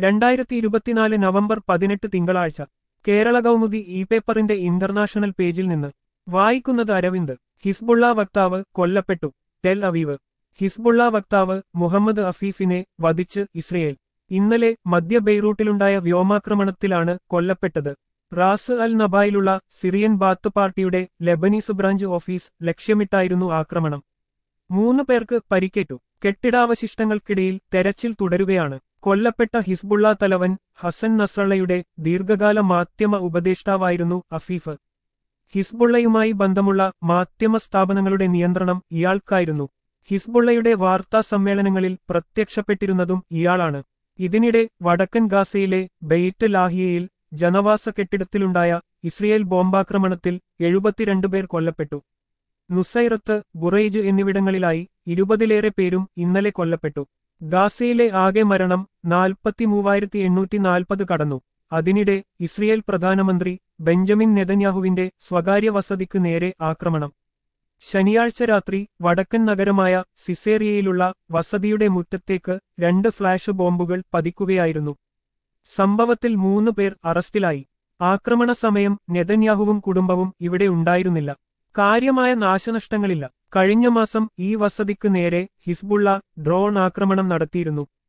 രണ്ടായിരത്തി ഇരുപത്തിനാല് നവംബർ പതിനെട്ട് തിങ്കളാഴ്ച കേരള കൗമുദി ഇ പേപ്പറിന്റെ ഇന്റർനാഷണൽ പേജിൽ നിന്ന് വായിക്കുന്നത് അരവിന്ദ് ഹിസ്ബുള്ള വക്താവ് കൊല്ലപ്പെട്ടു ടെൽ അവീവ് ഹിസ്ബുള്ള വക്താവ് മുഹമ്മദ് അഫീഫിനെ വധിച്ച് ഇസ്രയേൽ ഇന്നലെ മധ്യ ബെയ്റൂട്ടിലുണ്ടായ വ്യോമാക്രമണത്തിലാണ് കൊല്ലപ്പെട്ടത് റാസ് അൽ നബായിലുള്ള സിറിയൻ ബാത്ത് പാർട്ടിയുടെ ലെബനീസ് ബ്രാഞ്ച് ഓഫീസ് ലക്ഷ്യമിട്ടായിരുന്നു ആക്രമണം മൂന്ന് പേർക്ക് പരിക്കേറ്റു കെട്ടിടാവശിഷ്ടങ്ങൾക്കിടയിൽ തെരച്ചിൽ തുടരുകയാണ് കൊല്ലപ്പെട്ട ഹിസ്ബുള്ള തലവൻ ഹസൻ നസ്രള്ളയുടെ ദീർഘകാല മാധ്യമ ഉപദേഷ്ടാവായിരുന്നു അഫീഫ് ഹിസ്ബുള്ളയുമായി ബന്ധമുള്ള മാധ്യമ സ്ഥാപനങ്ങളുടെ നിയന്ത്രണം ഇയാൾക്കായിരുന്നു ഹിസ്ബുള്ളയുടെ വാർത്താ സമ്മേളനങ്ങളിൽ പ്രത്യക്ഷപ്പെട്ടിരുന്നതും ഇയാളാണ് ഇതിനിടെ വടക്കൻ ഗാസയിലെ ബെയ്റ്റ് ലാഹിയയിൽ ജനവാസ കെട്ടിടത്തിലുണ്ടായ ഇസ്രയേൽ ബോംബാക്രമണത്തിൽ എഴുപത്തിരണ്ട് പേർ കൊല്ലപ്പെട്ടു നുസൈറത്ത് ബുറൈജ് എന്നിവിടങ്ങളിലായി ഇരുപതിലേറെ പേരും ഇന്നലെ കൊല്ലപ്പെട്ടു ഗാസയിലെ ആകെ മരണം നാൽപ്പത്തിമൂവായിരത്തി എണ്ണൂറ്റി നാൽപ്പത് കടന്നു അതിനിടെ ഇസ്രയേൽ പ്രധാനമന്ത്രി ബെഞ്ചമിൻ നെതന്യാഹുവിന്റെ സ്വകാര്യ വസതിക്ക് നേരെ ആക്രമണം ശനിയാഴ്ച രാത്രി വടക്കൻ നഗരമായ സിസേറിയയിലുള്ള വസതിയുടെ മുറ്റത്തേക്ക് രണ്ട് ഫ്ലാഷ് ബോംബുകൾ പതിക്കുകയായിരുന്നു സംഭവത്തിൽ മൂന്ന് പേർ അറസ്റ്റിലായി ആക്രമണ സമയം നെതന്യാഹുവും കുടുംബവും ഇവിടെ ഉണ്ടായിരുന്നില്ല കാര്യമായ നാശനഷ്ടങ്ങളില്ല കഴിഞ്ഞ മാസം ഈ വസതിക്ക് നേരെ ഹിസ്ബുള്ള ഡ്രോൺ ആക്രമണം നടത്തിയിരുന്നു